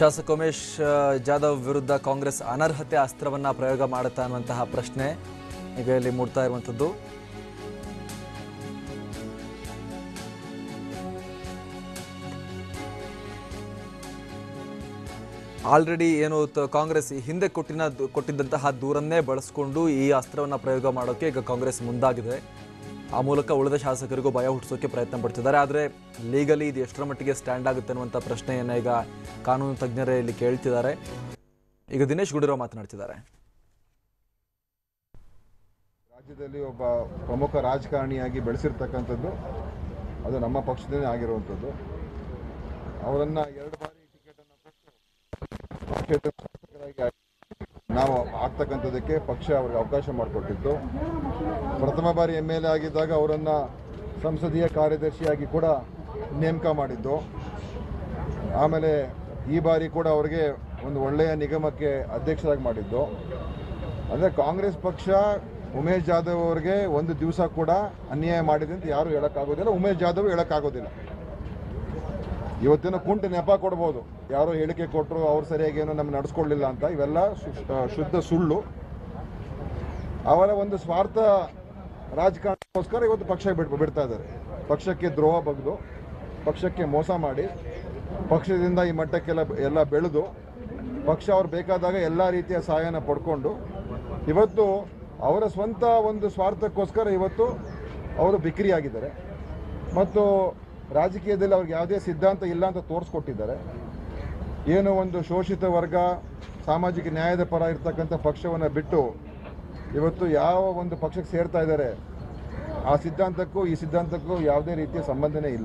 ಶಾಸಕ ಉಮೇಶ್ ಆ, ಜಾಧವ್ ವಿರುದ್ಧ ಕಾಂಗ್ರೆಸ್ ಅನರ್ಹತೆ ಅಸ್ತ್ರವನ್ನ ಪ್ರಯೋಗ ಮಾಡುತ್ತಾ ಅನ್ನುವಂತಹ ಪ್ರಶ್ನೆ ಈಗ ಇಲ್ಲಿ ಮೂಡ್ತಾ ಇರುವಂಥದ್ದು ಆಲ್ರೆಡಿ ಏನು ತ- ಕಾಂಗ್ರೆಸ್ ಈ ಹಿಂದೆ ಕೊಟ್ಟಿನ ಕೊಟ್ಟಿದ್ದಂತಹ ದೂರನ್ನೇ ಬಳಸಿಕೊಂಡು ಈ ಅಸ್ತ್ರವನ್ನ ಪ್ರಯೋಗ ಮಾಡೋಕೆ ಈಗ ಕಾಂಗ್ರೆಸ್ ಮುಂದಾಗಿದೆ ಆ ಮೂಲಕ ಉಳಿದ ಶಾಸಕರಿಗೂ ಭಯ ಹುಟ್ಟಿಸೋಕೆ ಪ್ರಯತ್ನ ಪಡ್ತಿದ್ದಾರೆ ಆದರೆ ಲೀಗಲಿ ಇದು ಎಷ್ಟರ ಮಟ್ಟಿಗೆ ಸ್ಟ್ಯಾಂಡ್ ಆಗುತ್ತೆ ಅನ್ನುವಂಥ ಪ್ರಶ್ನೆಯನ್ನು ಈಗ ಕಾನೂನು ತಜ್ಞರೇ ಇಲ್ಲಿ ಕೇಳ್ತಿದ್ದಾರೆ ಈಗ ದಿನೇಶ್ ಗುಡಿರೋ ಮಾತನಾಡ್ತಿದ್ದಾರೆ ರಾಜ್ಯದಲ್ಲಿ ಒಬ್ಬ ಪ್ರಮುಖ ರಾಜಕಾರಣಿಯಾಗಿ ಬೆಳೆಸಿರ್ತಕ್ಕಂಥದ್ದು ಅದು ನಮ್ಮ ಪಕ್ಷದಿಂದ ಆಗಿರುವಂಥದ್ದು ಅವರನ್ನು ಎರಡು ಬಾರಿ ಟಿಕೆಟನ್ನು ಕೊಟ್ಟು ಕ್ಷೇತ್ರದ ಶಾಸಕರಾಗಿ ಆಗಿ ನಾವು ಆಗ್ತಕ್ಕಂಥದ್ದಕ್ಕೆ ಪಕ್ಷ ಅವ್ರಿಗೆ ಅವಕಾಶ ಮಾಡಿಕೊಟ್ಟಿತ್ತು ಪ್ರಥಮ ಬಾರಿ ಎಮ್ ಎಲ್ ಎ ಆಗಿದ್ದಾಗ ಅವರನ್ನು ಸಂಸದೀಯ ಕಾರ್ಯದರ್ಶಿಯಾಗಿ ಕೂಡ ನೇಮಕ ಮಾಡಿದ್ದು ಆಮೇಲೆ ಈ ಬಾರಿ ಕೂಡ ಅವರಿಗೆ ಒಂದು ಒಳ್ಳೆಯ ನಿಗಮಕ್ಕೆ ಅಧ್ಯಕ್ಷರಾಗಿ ಮಾಡಿದ್ದು ಅಂದರೆ ಕಾಂಗ್ರೆಸ್ ಪಕ್ಷ ಉಮೇಶ್ ಜಾಧವ್ ಅವರಿಗೆ ಒಂದು ದಿವಸ ಕೂಡ ಅನ್ಯಾಯ ಮಾಡಿದೆ ಅಂತ ಯಾರು ಹೇಳೋಕ್ಕಾಗೋದಿಲ್ಲ ಉಮೇಶ್ ಜಾಧವ್ ಹೇಳೋಕ್ಕಾಗೋದಿಲ್ಲ ಇವತ್ತಿನ ಕುಂಟು ನೆಪ ಕೊಡ್ಬೋದು ಯಾರೋ ಹೇಳಿಕೆ ಕೊಟ್ಟರು ಅವ್ರು ಸರಿಯಾಗಿ ಏನೋ ನಮ್ಗೆ ನಡೆಸ್ಕೊಳ್ಳಿಲ್ಲ ಅಂತ ಇವೆಲ್ಲ ಶು- ಆ, ಶುದ್ಧ ಸುಳ್ಳು ಅವರ ಒಂದು ಸ್ವಾರ್ಥ ರಾಜಕಾರಣಕ್ಕೋಸ್ಕರ ಇವತ್ತು ಪಕ್ಷ ಬಿಟ್ಟು ಬಿಡ್ತಾ ಇದ್ದಾರೆ ಪಕ್ಷಕ್ಕೆ ದ್ರೋಹ ಬಗ್ದು ಪಕ್ಷಕ್ಕೆ ಮೋಸ ಮಾಡಿ ಪಕ್ಷದಿಂದ ಈ ಮಟ್ಟಕ್ಕೆಲ್ಲ ಎಲ್ಲ ಬೆಳೆದು ಪಕ್ಷ ಅವ್ರು ಬೇಕಾದಾಗ ಎಲ್ಲ ರೀತಿಯ ಸಹಾಯನ ಪಡ್ಕೊಂಡು ಇವತ್ತು ಅವರ ಸ್ವಂತ ಒಂದು ಸ್ವಾರ್ಥಕ್ಕೋಸ್ಕರ ಇವತ್ತು ಅವರು ಬಿಕ್ರಿಯಾಗಿದ್ದಾರೆ ಮತ್ತು ರಾಜಕೀಯದಲ್ಲಿ ಅವ್ರಿಗೆ ಯಾವುದೇ ಸಿದ್ಧಾಂತ ಇಲ್ಲ ಅಂತ ತೋರಿಸ್ಕೊಟ್ಟಿದ್ದಾರೆ ಏನು ಒಂದು ಶೋಷಿತ ವರ್ಗ ಸಾಮಾಜಿಕ ನ್ಯಾಯದ ಪರ ಇರ್ತಕ್ಕಂಥ ಪಕ್ಷವನ್ನು ಬಿಟ್ಟು ಇವತ್ತು ಯಾವ ಒಂದು ಪಕ್ಷಕ್ಕೆ ಸೇರ್ತಾ ಇದ್ದಾರೆ ಆ ಸಿದ್ಧಾಂತಕ್ಕೂ ಈ ಸಿದ್ಧಾಂತಕ್ಕೂ ಯಾವುದೇ ರೀತಿಯ ಸಂಬಂಧನೇ ಇಲ್ಲ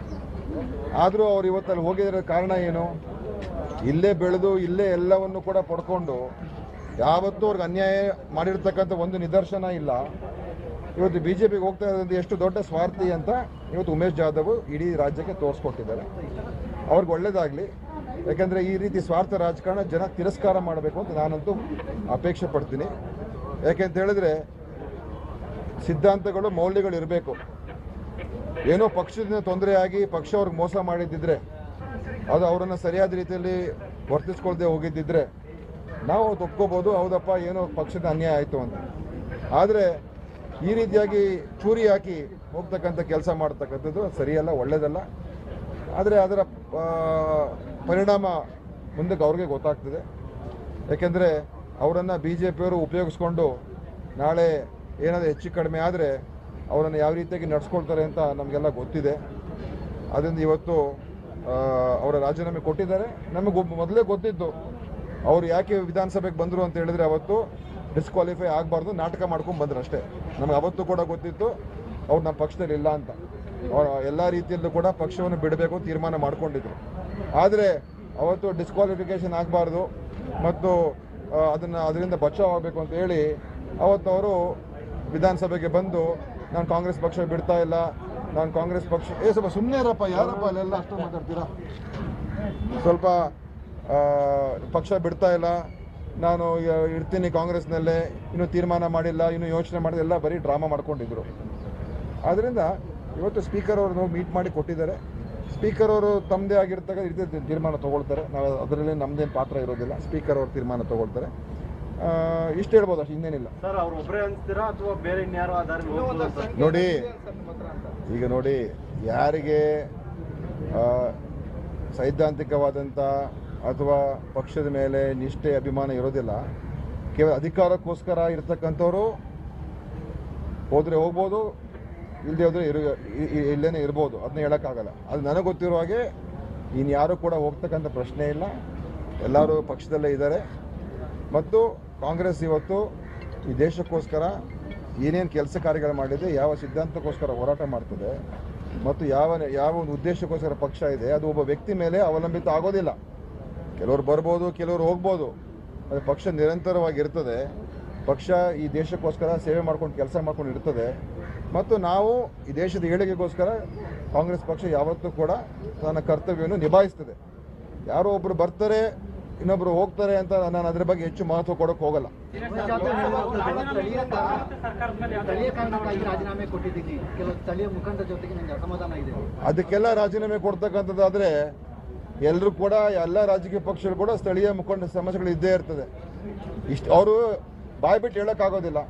ಆದರೂ ಅವ್ರು ಇವತ್ತಲ್ಲಿ ಹೋಗಿರೋ ಕಾರಣ ಏನು ಇಲ್ಲೇ ಬೆಳೆದು ಇಲ್ಲೇ ಎಲ್ಲವನ್ನು ಕೂಡ ಪಡ್ಕೊಂಡು ಯಾವತ್ತೂ ಅವ್ರಿಗೆ ಅನ್ಯಾಯ ಮಾಡಿರ್ತಕ್ಕಂಥ ಒಂದು ನಿದರ್ಶನ ಇಲ್ಲ ಇವತ್ತು ಬಿ ಜೆ ಪಿಗೆ ಹೋಗ್ತಾ ಇರೋದು ಎಷ್ಟು ದೊಡ್ಡ ಸ್ವಾರ್ಥಿ ಅಂತ ಇವತ್ತು ಉಮೇಶ್ ಜಾಧವ್ ಇಡೀ ರಾಜ್ಯಕ್ಕೆ ತೋರಿಸ್ಕೊಟ್ಟಿದ್ದಾರೆ ಅವ್ರಿಗೆ ಒಳ್ಳೇದಾಗಲಿ ಯಾಕಂದರೆ ಈ ರೀತಿ ಸ್ವಾರ್ಥ ರಾಜಕಾರಣ ಜನ ತಿರಸ್ಕಾರ ಮಾಡಬೇಕು ಅಂತ ನಾನಂತೂ ಅಪೇಕ್ಷೆ ಪಡ್ತೀನಿ ಯಾಕೆಂತ ಹೇಳಿದ್ರೆ ಸಿದ್ಧಾಂತಗಳು ಮೌಲ್ಯಗಳು ಇರಬೇಕು ಏನೋ ಪಕ್ಷದಿಂದ ತೊಂದರೆಯಾಗಿ ಪಕ್ಷ ಅವ್ರಿಗೆ ಮೋಸ ಮಾಡಿದ್ದಿದ್ರೆ ಅದು ಅವರನ್ನು ಸರಿಯಾದ ರೀತಿಯಲ್ಲಿ ವರ್ತಿಸ್ಕೊಳ್ದೆ ಹೋಗಿದ್ದಿದ್ರೆ ನಾವು ಅವತ್ತು ಒಪ್ಕೋಬೋದು ಹೌದಪ್ಪ ಏನೋ ಪಕ್ಷದ ಅನ್ಯಾಯ ಆಯಿತು ಅಂತ ಆದರೆ ಈ ರೀತಿಯಾಗಿ ಚೂರಿ ಹಾಕಿ ಹೋಗ್ತಕ್ಕಂಥ ಕೆಲಸ ಮಾಡ್ತಕ್ಕಂಥದ್ದು ಸರಿಯಲ್ಲ ಒಳ್ಳೆಯದಲ್ಲ ಆದರೆ ಅದರ ಆ, ಪರಿಣಾಮ ಮುಂದಕ್ಕೆ ಅವ್ರಿಗೆ ಗೊತ್ತಾಗ್ತದೆ ಯಾಕೆಂದರೆ ಅವರನ್ನು ಬಿ ಜೆ ಪಿಯವರು ಉಪಯೋಗಿಸ್ಕೊಂಡು ನಾಳೆ ಏನಾದರೂ ಹೆಚ್ಚು ಕಡಿಮೆ ಆದರೆ ಅವರನ್ನು ಯಾವ ರೀತಿಯಾಗಿ ನಡ್ಸ್ಕೊಳ್ತಾರೆ ಅಂತ ನಮಗೆಲ್ಲ ಗೊತ್ತಿದೆ ಅದರಿಂದ ಇವತ್ತು ಆ, ಅವರ ರಾಜೀನಾಮೆ ಕೊಟ್ಟಿದ್ದಾರೆ ನಮಗೆ ಮೊದಲೇ ಗೊತ್ತಿತ್ತು ಅವ್ರು ಯಾಕೆ ವಿಧಾನಸಭೆಗೆ ಬಂದರು ಅಂತ ಹೇಳಿದ್ರೆ ಅವತ್ತು ಡಿಸ್ಕ್ವಾಲಿಫೈ ಆಗಬಾರ್ದು ನಾಟಕ ಮಾಡ್ಕೊಂಡು ಬಂದ್ರು ಅಷ್ಟೇ ನಮಗೆ ಅವತ್ತು ಕೂಡ ಗೊತ್ತಿತ್ತು ಅವ್ರು ನಮ್ಮ ಪಕ್ಷದಲ್ಲಿ ಇಲ್ಲ ಅಂತ ಅವ್ರು ಎಲ್ಲ ರೀತಿಯಲ್ಲೂ ಕೂಡ ಪಕ್ಷವನ್ನು ಬಿಡಬೇಕು ಅಂತ ತೀರ್ಮಾನ ಮಾಡ್ಕೊಂಡಿದ್ರು ಆದರೆ ಅವತ್ತು ಡಿಸ್ಕ್ವಾಲಿಫಿಕೇಶನ್ ಆಗಬಾರ್ದು ಮತ್ತು ಆ, ಅದನ್ನು ಅದರಿಂದ ಬಚಾವ್ ಆಗಬೇಕು ಅಂತ ಹೇಳಿ ಅವತ್ತು ಅವರು ವಿಧಾನಸಭೆಗೆ ಬಂದು ನಾನು ಕಾಂಗ್ರೆಸ್ ಪಕ್ಷ ಬಿಡ್ತಾ ಇಲ್ಲ ನಾನು ಕಾಂಗ್ರೆಸ್ ಪಕ್ಷ ಏ ಸ್ವಲ್ಪ ಸುಮ್ಮನೆ ಇರಪ್ಪ ಯಾರಪ್ಪ ಅಲ್ಲೆಲ್ಲ ಅಷ್ಟು ಮಾತಾಡ್ತೀರಾ ಸ್ವಲ್ಪ ಆ, ಪಕ್ಷ ಬಿಡ್ತಾ ಇಲ್ಲ ನಾನು ಈಗ ಇರ್ತೀನಿ ಕಾಂಗ್ರೆಸ್ನಲ್ಲೇ ಇನ್ನೂ ತೀರ್ಮಾನ ಮಾಡಿಲ್ಲ ಇನ್ನೂ ಯೋಚನೆ ಮಾಡಿಲ್ಲ ಎಲ್ಲ ಬರೀ ಡ್ರಾಮಾ ಮಾಡ್ಕೊಂಡಿದ್ರು ಆದ್ದರಿಂದ ಇವತ್ತು ಸ್ಪೀಕರ್ ಅವರು ಮೀಟ್ ಮಾಡಿ ಕೊಟ್ಟಿದ್ದಾರೆ ಸ್ಪೀಕರ್ ಅವರು ತಮ್ಮದೇ ಆಗಿರ್ತಕ್ಕ ರೀತಿ ತೀರ್ಮಾನ ತಗೊಳ್ತಾರೆ ನಾವು ಅದರಲ್ಲಿ ನಮ್ಮದೇನು ಪಾತ್ರ ಇರೋದಿಲ್ಲ ಸ್ಪೀಕರ್ ಅವರು ತೀರ್ಮಾನ ತಗೊಳ್ತಾರೆ ಆ, ಇಷ್ಟು ಹೇಳ್ಬೋದು ಅಷ್ಟು ಇನ್ನೇನಿಲ್ಲ ಸರ್ ಅವ್ರು ಒಬ್ಬರೇ ಅನ್ಸ್ತೀರಾ ಅಥವಾ ಬೇರೆ ಇನ್ಯಾರೋ ಆಧಾರ ನೋಡಿ ಈಗ ನೋಡಿ ಯಾರಿಗೆ ಆ, ಸೈದ್ಧಾಂತಿಕವಾದಂಥ ಅಥವಾ ಪಕ್ಷದ ಮೇಲೆ ನಿಷ್ಠೆ ಅಭಿಮಾನ ಇರೋದಿಲ್ಲ ಕೇವಲ ಅಧಿಕಾರಕ್ಕೋಸ್ಕರ ಇರ್ತಕ್ಕಂಥವ್ರು ಹೋದರೆ ಹೋಗ್ಬೋದು ಇಲ್ಲದೆ ಹೋದರೆ ಇರು ಇ- ಇ- ಇಲ್ಲೇನೆ ಇರ್ಬೋದು ಅದನ್ನ ಹೇಳೋಕ್ಕಾಗಲ್ಲ ಅದು ನನಗೆ ಗೊತ್ತಿರೋ ಹಾಗೆ ಇನ್ಯಾರು ಕೂಡ ಹೋಗ್ತಕ್ಕಂಥ ಪ್ರಶ್ನೆ ಇಲ್ಲ ಎಲ್ಲರೂ ಪಕ್ಷದಲ್ಲೇ ಇದ್ದಾರೆ ಮತ್ತು ಕಾಂಗ್ರೆಸ್ ಇವತ್ತು ಈ ದೇಶಕ್ಕೋಸ್ಕರ ಏನೇನು ಕೆಲಸ ಕಾರ್ಯಗಳು ಮಾಡಿದೆ ಯಾವ ಸಿದ್ಧಾಂತಕ್ಕೋಸ್ಕರ ಹೋರಾಟ ಮಾಡ್ತದೆ ಮತ್ತು ಯಾವ ಯಾವ ಒಂದು ಉದ್ದೇಶಕ್ಕೋಸ್ಕರ ಪಕ್ಷ ಇದೆ ಅದು ಒಬ್ಬ ವ್ಯಕ್ತಿ ಮೇಲೆ ಅವಲಂಬಿತ ಆಗೋದಿಲ್ಲ ಕೆಲವರು ಬರ್ಬೋದು ಕೆಲವರು ಹೋಗ್ಬೋದು ಅದು ಪಕ್ಷ ನಿರಂತರವಾಗಿ ಇರ್ತದೆ ಪಕ್ಷ ಈ ದೇಶಕ್ಕೋಸ್ಕರ ಸೇವೆ ಮಾಡ್ಕೊಂಡು ಕೆಲಸ ಮಾಡ್ಕೊಂಡು ಇರ್ತದೆ ಮತ್ತು ನಾವು ಈ ದೇಶದ ಏಳಿಗೆಗೋಸ್ಕರ ಕಾಂಗ್ರೆಸ್ ಪಕ್ಷ ಯಾವತ್ತೂ ಕೂಡ ತನ್ನ ಕರ್ತವ್ಯವನ್ನು ನಿಭಾಯಿಸ್ತದೆ ಯಾರೋ ಒಬ್ಬರು ಬರ್ತಾರೆ ಇನ್ನೊಬ್ರು ಹೋಗ್ತಾರೆ ಅಂತ ನಾನು ಅದ್ರ ಬಗ್ಗೆ ಹೆಚ್ಚು ಮಹತ್ವ ಕೊಡೋಕೆ ಹೋಗಲ್ಲ ಸ್ಥಳೀಯ ಕಾರಣ- ಸ್ಥಳೀಯ ಕಾರಣಕ್ಕಾಗಿ ರಾಜೀನಾಮೆ ಕೊಟ್ಟಿದ್ದೀನಿ ಕೆಲವು ಸ್ಥಳೀಯ ಮುಖಂಡರ ಜೊತೆಗೆ ನನಗೆ ಅಸಮಾಧಾನ ಇದೆ ಅದಕ್ಕೆಲ್ಲ ರಾಜೀನಾಮೆ ಕೊಡ್ತಕ್ಕಂಥದ್ದಾದರೆ ಎಲ್ಲರೂ ಕೂಡ ಎಲ್ಲ ರಾಜಕೀಯ ಪಕ್ಷಗಳು ಕೂಡ ಸ್ಥಳೀಯ ಮುಖಂಡ ಸಮಸ್ಯೆಗಳು ಇದ್ದೇ ಇರ್ತದೆ ಇಷ್ಟು ಅವರು ಬಾಯಿ ಬಿಟ್ಟು ಹೇಳೋಕ್ಕಾಗೋದಿಲ್ಲ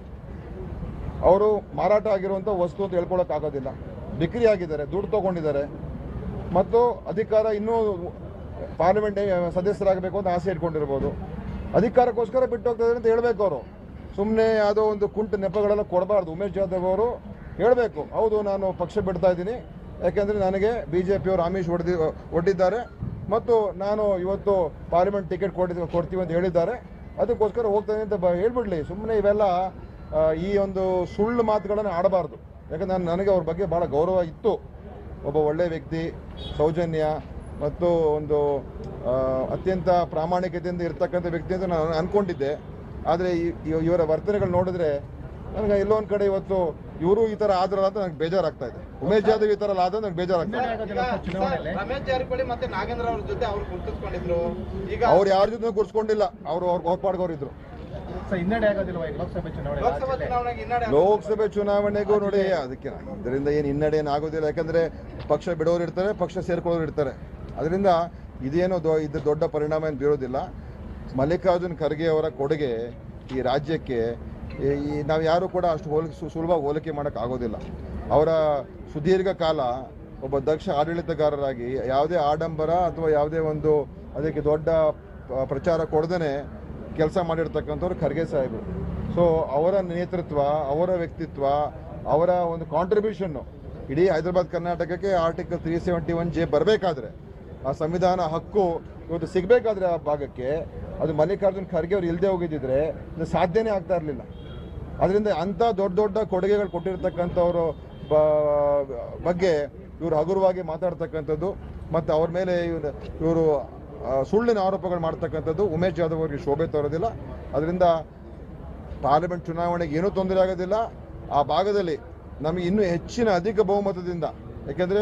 ಅವರು ಮಾರಾಟ ಆಗಿರುವಂಥ ವಸ್ತು ಅಂತ ಹೇಳ್ಕೊಳಕ್ಕಾಗೋದಿಲ್ಲ ಬಿಕ್ರಿ ಆಗಿದ್ದಾರೆ ದುಡ್ಡು ತಗೊಂಡಿದ್ದಾರೆ ಮತ್ತು ಅಧಿಕಾರ ಇನ್ನೂ ಪಾರ್ಲಿಮೆಂಟ್ ಸದಸ್ಯರಾಗಬೇಕು ಅಂತ ಆಸೆ ಇಟ್ಕೊಂಡಿರ್ಬೋದು ಅಧಿಕಾರಕ್ಕೋಸ್ಕರ ಬಿಟ್ಟು ಹೋಗ್ತಾರೆ ಅಂತ ಹೇಳ್ಬೇಕು ಅವರು ಸುಮ್ಮನೆ ಯಾವುದೋ ಒಂದು ಕುಂಟು ನೆಪಗಳೆಲ್ಲ ಕೊಡಬಾರ್ದು ಉಮೇಶ್ ಜಾಧವ್ ಅವರು ಹೇಳಬೇಕು ಹೌದು ನಾನು ಪಕ್ಷ ಬಿಡ್ತಾ ಇದ್ದೀನಿ ಯಾಕೆಂದರೆ ನನಗೆ ಬಿ ಜೆ ಪಿಯವರು ಆಮಿಷ್ ಹೊಡೆದಿ ಒಡ್ಡಿದ್ದಾರೆ ಮತ್ತು ನಾನು ಇವತ್ತು ಪಾರ್ಲಿಮೆಂಟ್ ಟಿಕೆಟ್ ಕೊಡ್ತೀವಿ ಕೊಡ್ತೀವಿ ಅಂತ ಹೇಳಿದ್ದಾರೆ ಅದಕ್ಕೋಸ್ಕರ ಹೋಗ್ತಾನೆ ಅಂತ ಬ ಹೇಳ್ಬಿಡ್ಲಿ ಸುಮ್ಮನೆ ಇವೆಲ್ಲ ಆ, ಈ ಒಂದು ಸುಳ್ಳು ಮಾತುಗಳನ್ನು ಆಡಬಾರ್ದು ಯಾಕಂದ್ರೆ ನಾನು ನನಗೆ ಅವ್ರ ಬಗ್ಗೆ ಭಾಳ ಗೌರವ ಇತ್ತು ಒಬ್ಬ ಒಳ್ಳೆಯ ವ್ಯಕ್ತಿ ಸೌಜನ್ಯ ಮತ್ತು ಒಂದು ಆ, ಅತ್ಯಂತ ಪ್ರಾಮಾಣಿಕತೆಯಿಂದ ಇರ್ತಕ್ಕಂಥ ವ್ಯಕ್ತಿ ಅಂತ ನಾನು ಅನ್ಕೊಂಡಿದ್ದೆ ಆದರೆ ಇವರ ವರ್ತನೆಗಳು ನೋಡಿದ್ರೆ ನನಗೆ ಎಲ್ಲೋ ಒಂದು ಕಡೆ ಇವತ್ತು ಇವರು ಈ ಥರ ಆದ್ರಲ್ಲ ಅಂತ ನನಗೆ ಬೇಜಾರಾಗ್ತಾ ಇದೆ ಉಮೇಶ್ ಜಾಧವ್ ಈ ಥರ ಎಲ್ಲ ಆದ್ರೆ ನನಗೆ ಬೇಜಾರಾಗ್ತಾ ಇದೆ ರಮೇಶ್ ಜಾರಕಿಹೊಳಿ ಮತ್ತೆ ನಾಗೇಂದ್ರ ಅವ್ರ ಜೊತೆ ಅವ್ರು ಗುರುತಿಸ್ಕೊಂಡಿದ್ರು ಈಗ ಅವ್ರು ಯಾರ ಜೊತೆ ಕೂರಿಸ್ಕೊಂಡಿಲ್ಲ ಅವರು ಅವ್ರ ಅವ್ರ ಪಾಡ್ಗವ್ರು ಇದ್ರು ಸರ್ ಹಿನ್ನಡೆ ಆಗೋದಿಲ್ವಾ ಈಗ ಲೋಕಸಭೆ ಚುನಾವಣೆ ಲೋಕಸಭಾ ಚುನಾವಣೆಗೆ ಹಿನ್ನಡೆ ಲೋಕಸಭೆ ಚುನಾವಣೆಗೂ ನೋಡಿ ಅದಕ್ಕೆ ಇದರಿಂದ ಏನು ಹಿನ್ನಡೆ ಏನು ಆಗೋದಿಲ್ಲ ಯಾಕಂದ್ರೆ ಪಕ್ಷ ಬಿಡೋರು ಇರ್ತಾರೆ ಪಕ್ಷ ಸೇರ್ಕೊಳ್ಳೋರು ಇರ್ತಾರೆ ಅದರಿಂದ ಇದೇನು ದೊ ಇದು ದೊಡ್ಡ ಪರಿಣಾಮ ಏನು ಬೀರೋದಿಲ್ಲ ಮಲ್ಲಿಕಾರ್ಜುನ್ ಖರ್ಗೆ ಅವರ ಕೊಡುಗೆ ಈ ರಾಜ್ಯಕ್ಕೆ ಈ- ಈ ನಾವು ಯಾರು ಕೂಡ ಅಷ್ಟು ಹೋಲಿಕೆ ಸು- ಸುಲಭ ಹೋಲಿಕೆ ಮಾಡೋಕ್ಕೆ ಆಗೋದಿಲ್ಲ ಅವರ ಸುದೀರ್ಘ ಕಾಲ ಒಬ್ಬ ದಕ್ಷ ಆಡಳಿತಗಾರರಾಗಿ ಯಾವುದೇ ಆಡಂಬರ ಅಥವಾ ಯಾವುದೇ ಒಂದು ಅದಕ್ಕೆ ದೊಡ್ಡ ಪ- ಪ್ರಚಾರ ಕೊಡದೇ ಕೆಲಸ ಮಾಡಿರ್ತಕ್ಕಂಥವ್ರು ಖರ್ಗೆ ಸಾಹೇಬರು ಸೊ ಅವರ ನೇತೃತ್ವ ಅವರ ವ್ಯಕ್ತಿತ್ವ ಅವರ ಒಂದು ಕಾಂಟ್ರಿಬ್ಯೂಷನ್ನು ಇಡೀ ಹೈದರಾಬಾದ್ ಕರ್ನಾಟಕಕ್ಕೆ article three seventy one J ಬರಬೇಕಾದ್ರೆ ಆ ಸಂವಿಧಾನ ಹಕ್ಕು ಇವತ್ತು ಸಿಗಬೇಕಾದ್ರೆ ಆ ಭಾಗಕ್ಕೆ ಅದು ಮಲ್ಲಿಕಾರ್ಜುನ್ ಖರ್ಗೆ ಅವ್ರು ಇಲ್ಲದೆ ಹೋಗಿದ್ದಿದ್ರೆ ಇದು ಸಾಧ್ಯನೇ ಆಗ್ತಾ ಇರಲಿಲ್ಲ ಅದರಿಂದ ಅಂಥ ದೊಡ್ಡ ದೊಡ್ಡ ಕೊಡುಗೆಗಳು ಕೊಟ್ಟಿರ್ತಕ್ಕಂಥವ್ರ ಬ- ಬಗ್ಗೆ ಇವರು ಹಗುರವಾಗಿ ಮಾತಾಡ್ತಕ್ಕಂಥದ್ದು ಮತ್ತು ಅವ್ರ ಮೇಲೆ ಇವರು ಇವರು ಆ, ಸುಳ್ಳಿನ ಆರೋಪಗಳು ಮಾಡ್ತಕ್ಕಂಥದ್ದು ಉಮೇಶ್ ಜಾಧವ್ ಅವರಿಗೆ ಶೋಭೆ ತರೋದಿಲ್ಲ ಅದರಿಂದ ಪಾರ್ಲಿಮೆಂಟ್ ಚುನಾವಣೆಗೆ ಏನೂ ತೊಂದರೆ ಆಗೋದಿಲ್ಲ ಆ ಭಾಗದಲ್ಲಿ ನಮಗೆ ಇನ್ನೂ ಹೆಚ್ಚಿನ ಅಧಿಕ ಬಹುಮತದಿಂದ ಯಾಕೆಂದರೆ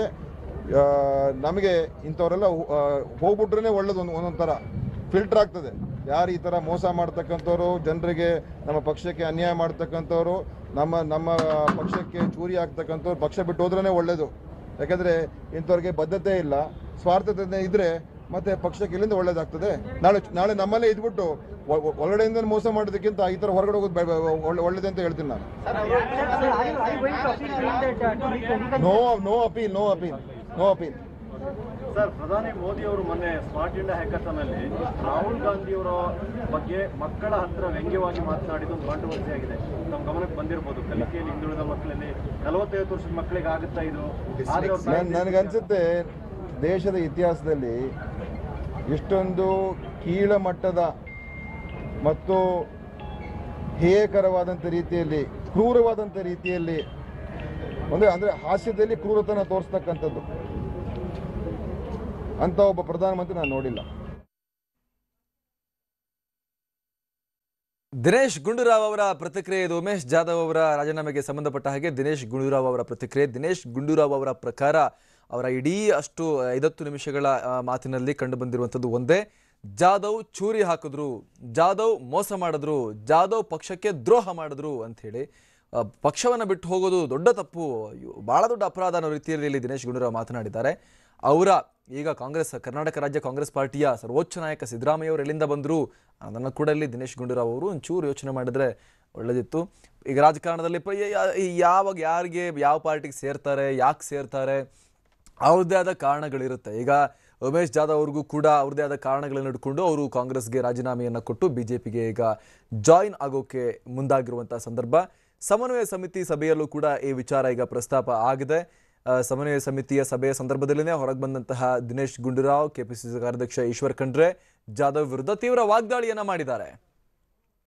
ನಮಗೆ ಇಂಥವರೆಲ್ಲ ಆ, ಹೋಗ್ಬಿಟ್ರೇ ಒಳ್ಳೇದು ಒಂದು ಒಂದೊಂದು ಥರ ಫಿಲ್ಟರ್ ಆಗ್ತದೆ ಯಾರು ಈ ಥರ ಮೋಸ ಮಾಡ್ತಕ್ಕಂಥವ್ರು ಜನರಿಗೆ ನಮ್ಮ ಪಕ್ಷಕ್ಕೆ ಅನ್ಯಾಯ ಮಾಡ್ತಕ್ಕಂಥವ್ರು ನಮ್ಮ ನಮ್ಮ ಪಕ್ಷಕ್ಕೆ ಚೂರಿ ಆಗ್ತಕ್ಕಂಥವ್ರು ಪಕ್ಷ ಬಿಟ್ಟು ಹೋದ್ರೇ ಒಳ್ಳೇದು ಯಾಕಂದರೆ ಇಂಥವ್ರಿಗೆ ಬದ್ಧತೆ ಇಲ್ಲ ಸ್ವಾರ್ಥತೆ ಇದ್ದರೆ ಮತ್ತೆ ಪಕ್ಷಕ್ಕೆ ಇಲ್ಲಿಂದ ಒಳ್ಳೇದಾಗ್ತದೆ ನಾಳೆ ನಾಳೆ ನಮ್ಮಲ್ಲೇ ಇದ್ಬಿಟ್ಟು ಒ- ಒ- ಒಳಗಡೆಯಿಂದ ಮೋಸ ಮಾಡೋದಕ್ಕಿಂತ ಈ ಥರ ಹೊರಗಡೆ ಹೋಗೋದು ಬೆ- ಬೆ- ಒಳ್ಳೆ ಒಳ್ಳೇದು ಅಂತ ಹೇಳ್ತೀನಿ ನಾನು no no appeal no appeal no appeal sir ಪ್ರಧಾನಿ ಮೋದಿ ಅವರು ಮೊನ್ನೆ ಸ್ಮಾರ್ಟ್ ಇಂಡಿಯಾ ಹ್ಯಾಕಥಾನ್ ಅಲ್ಲಿ ರಾಹುಲ್ ಗಾಂಧಿ ಅವರ ಬಗ್ಗೆ ಮಕ್ಕಳ ಹತ್ರ ವ್ಯಂಗ್ಯವಾಗಿ ಮಾತನಾಡಿದ್ದು ಒಂದು ಕಾಂಟ್ರವರ್ಸಿ ಆಗಿದೆ ನಮ್ಮ ಗಮನಕ್ಕೆ ಬಂದಿರಬಹುದು ಕಲಿಕೆಯಲ್ಲಿ ಹಿಂದುಳಿದ ಮಕ್ಕಳಲ್ಲಿ ನಲವತ್ತೈವತ್ತು ವರ್ಷದ ಮಕ್ಕಳಿಗೆ ಆಗುತ್ತಾ ಇದು ಆದ್ರೆ ಅವ್ರ ತಾಯಿ- ನನಗನ್ಸುತ್ತೆ ದೇಶದ ಇತಿಹಾಸದಲ್ಲಿ ಇಷ್ಟೊಂದು ಕೀಳಮಟ್ಟದ ಮತ್ತು ಹೇಯಕರವಾದಂಥ ರೀತಿಯಲ್ಲಿ ಕ್ರೂರವಾದಂಥ ರೀತಿಯಲ್ಲಿ ಅಂದರೆ ಅಂದರೆ ಹಾಸ್ಯದಲ್ಲಿ ಕ್ರೂರತನ ತೋರಿಸ್ತಕ್ಕಂಥದ್ದು ಅಂತ ಒಬ್ಬ ಪ್ರಧಾನಮಂತ್ರಿ ನಾನು ನೋಡಿಲ್ಲ ದಿನೇಶ್ ಗುಂಡೂರಾವ್ ಅವರ ಪ್ರತಿಕ್ರಿಯೆ ಇದು ಉಮೇಶ್ ಜಾಧವ್ ಅವರ ರಾಜೀನಾಮೆಗೆ ಸಂಬಂಧಪಟ್ಟ ಹಾಗೆ ದಿನೇಶ್ ಗುಂಡೂರಾವ್ ಅವರ ಪ್ರತಿಕ್ರಿಯೆ ದಿನೇಶ್ ಗುಂಡೂರಾವ್ ಅವರ ಪ್ರಕಾರ ಅವರ ಇಡೀ ಅಷ್ಟು ಐವತ್ತು ನಿಮಿಷಗಳ ಆ, ಮಾತಿನಲ್ಲಿ ಕಂಡು ಬಂದಿರುವಂಥದ್ದು ಒಂದೇ ಜಾಧವ್ ಚೂರಿ ಹಾಕಿದ್ರು ಜಾಧವ್ ಮೋಸ ಮಾಡಿದ್ರು ಜಾಧವ್ ಪಕ್ಷಕ್ಕೆ ದ್ರೋಹ ಮಾಡಿದ್ರು ಅಂಥೇಳಿ ಆ, ಪಕ್ಷವನ್ನ ಬಿಟ್ಟು ಹೋಗೋದು ದೊಡ್ಡ ತಪ್ಪು ಅಯ್ಯೋ, ಬಹಳ ದೊಡ್ಡ ಅಪರಾಧ ಅನ್ನೋ ರೀತಿಯಲ್ಲಿ ಇಲ್ಲಿ ದಿನೇಶ್ ಗುಂಡೂರಾವ್ ಮಾತನಾಡಿದ್ದಾರೆ ಅವರ ಈಗ ಕಾಂಗ್ರೆಸ್ ಕರ್ನಾಟಕ ರಾಜ್ಯ ಕಾಂಗ್ರೆಸ್ ಪಾರ್ಟಿಯ ಸರ್ವೋಚ್ಚ ನಾಯಕ ಸಿದ್ದರಾಮಯ್ಯ ಅವರು ಎಲ್ಲಿಂದ ಬಂದರು ಅದನ್ನು ಕೂಡ ಇಲ್ಲಿ ದಿನೇಶ್ ಗುಂಡೂರಾವ್ ಅವರು ಒಂಚೂರು ಯೋಚನೆ ಮಾಡಿದ್ರೆ ಒಳ್ಳೆದಿತ್ತು ಈಗ ರಾಜಕಾರಣದಲ್ಲಿ ಪ- ಯಾ- ಯಾವಾಗ ಯಾರಿಗೆ ಯಾವ ಪಾರ್ಟಿಗೆ ಸೇರ್ತಾರೆ ಯಾಕೆ ಸೇರ್ತಾರೆ ಅವ್ರದ್ದೇ ಆದ ಕಾರಣಗಳಿರುತ್ತೆ ಈಗ ಉಮೇಶ್ ಜಾಧವ್ ಅವ್ರಿಗೂ ಕೂಡ ಅವ್ರದ್ದೇ ಆದ ಕಾರಣಗಳನ್ನು ಇಟ್ಕೊಂಡು ಅವರು ಕಾಂಗ್ರೆಸ್ಗೆ ರಾಜೀನಾಮೆಯನ್ನು ಕೊಟ್ಟು ಬಿ ಜೆ ಪಿಗೆ ಈಗ ಜಾಯಿನ್ ಆಗೋಕೆ ಮುಂದಾಗಿರುವಂಥ ಸಂದರ್ಭ ಸಮನ್ವಯ ಸಮಿತಿ ಸಭೆಯಲ್ಲೂ ಕೂಡ ಈ ವಿಚಾರ ಈಗ ಪ್ರಸ್ತಾಪ ಆಗಿದೆ ಆ, ಸಮನ್ವಯ ಸಮಿತಿಯ ಸಭೆಯ ಸಂದರ್ಭದಲ್ಲಿನೇ ಹೊರಗೆ ಬಂದಂತಹ ದಿನೇಶ್ ಗುಂಡೂರಾವ್ ಕೆಪಿಸಿಸಿ ಕಾರ್ಯಾಧ್ಯಕ್ಷ ಈಶ್ವರ್ ಖಂಡ್ರೆ ಜಾಧವ್ ವಿರುದ್ಧ ತೀವ್ರ ವಾಗ್ದಾಳಿಯನ್ನ ಮಾಡಿದ್ದಾರೆ